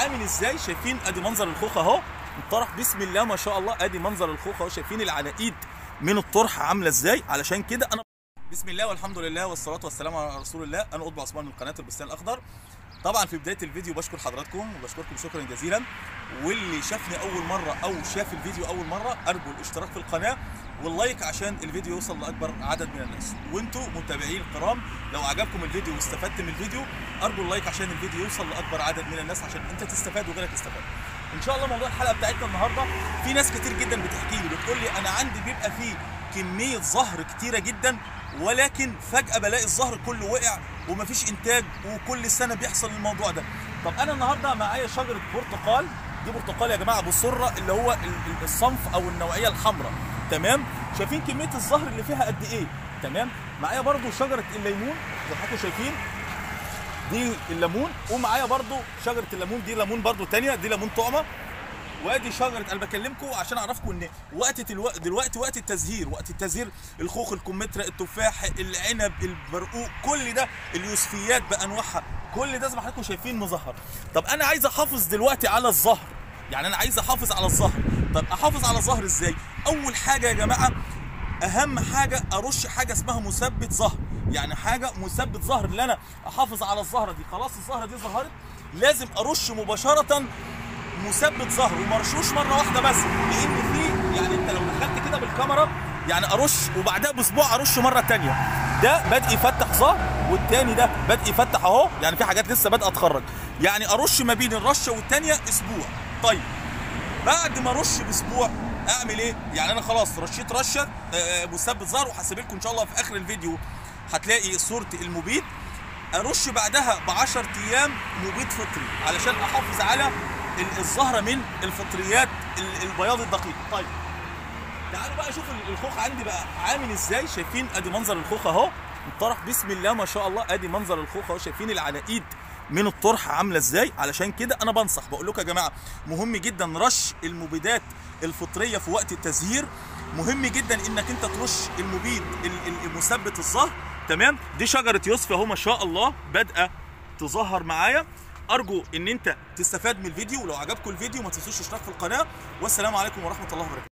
عامل ازاي شايفين ادي منظر الخوخ اهو الطرح بسم الله ما شاء الله ادي منظر الخوخ اهو شايفين العناقيد من الطرح عامله ازاي علشان كده انا بسم الله والحمد لله والصلاه والسلام على رسول الله انا قطب عثمان من قناه البستان الاخضر طبعا في بدايه الفيديو بشكر حضراتكم وبشكركم شكرا جزيلا واللي شافني اول مره او شاف الفيديو اول مره ارجو الاشتراك في القناه واللايك عشان الفيديو يوصل لاكبر عدد من الناس وانتوا متابعين الكرام لو عجبكم الفيديو واستفدت من الفيديو ارجو اللايك عشان الفيديو يوصل لاكبر عدد من الناس عشان انت تستفاد وغيرك يستفاد ان شاء الله موضوع الحلقه بتاعتنا النهارده في ناس كتير جدا بتحكي لي بتقول لي انا عندي بيبقى فيه كميه زهر كتيره جدا ولكن فجاه بلاقي الزهر كله وقع ومفيش انتاج وكل سنه بيحصل الموضوع ده طب انا النهارده معايا شجره برتقال دي برتقال يا جماعه بالسره اللي هو الصنف او النوعيه الحمراء تمام شايفين كميه الزهر اللي فيها قد ايه تمام معايا برضو شجره الليمون زي ما انتم شايفين دي الليمون ومعايا برضو شجره الليمون دي ليمون برضو تانية دي ليمون طعمه وادي شجره انا بكلمكم عشان اعرفكم ان وقت دلوقتي دلوقتي وقت التزهير وقت التزهير الخوخ الكمثرى التفاح العنب البرقوق كل ده اليوسفيات بانواعها كل ده زي ما حضراتكم شايفين مزهر طب انا عايز احافظ دلوقتي على الزهر يعني انا عايز احافظ على الزهر طب احافظ على الزهر ازاي اول حاجه يا جماعه اهم حاجه ارش حاجه اسمها مثبت زهر يعني حاجه مثبت زهر اللي انا احافظ على الزهره دي خلاص الزهره دي ظهرت لازم ارش مباشره مثبت زهر ومرشوش مره واحده بس لان في يعني انت لو دخلت كده بالكاميرا يعني ارش وبعدها باسبوع ارش مره تانية ده بادئ يفتح زهر والتاني ده بادئ يفتح اهو يعني في حاجات لسه بادئه تخرج يعني ارش ما بين الرشه والتانية اسبوع طيب بعد ما ارش باسبوع اعمل ايه يعني انا خلاص رشيت رشه مثبت زهر وهسيب لكم ان شاء الله في اخر الفيديو هتلاقي صوره المبيد ارش بعدها ب 10 ايام مبيد فطري علشان احافظ على الزهره من الفطريات البياض الدقيق طيب تعالوا بقى شوف الخوخ عندي بقى عامل ازاي شايفين ادي منظر الخوخ اهو الطرح بسم الله ما شاء الله ادي منظر الخوخ اهو شايفين العناقيد من الطرح عامله ازاي علشان كده انا بنصح بقول لكم يا جماعه مهم جدا رش المبيدات الفطريه في وقت التزهير مهم جدا انك انت ترش المبيد المثبت الزهر تمام دي شجره يوسف اهو ما شاء الله بادئه تظهر معايا ارجو ان انت تستفاد من الفيديو ولو عجبكم الفيديو ما تنسوش الاشتراك في القناه والسلام عليكم ورحمه الله وبركاته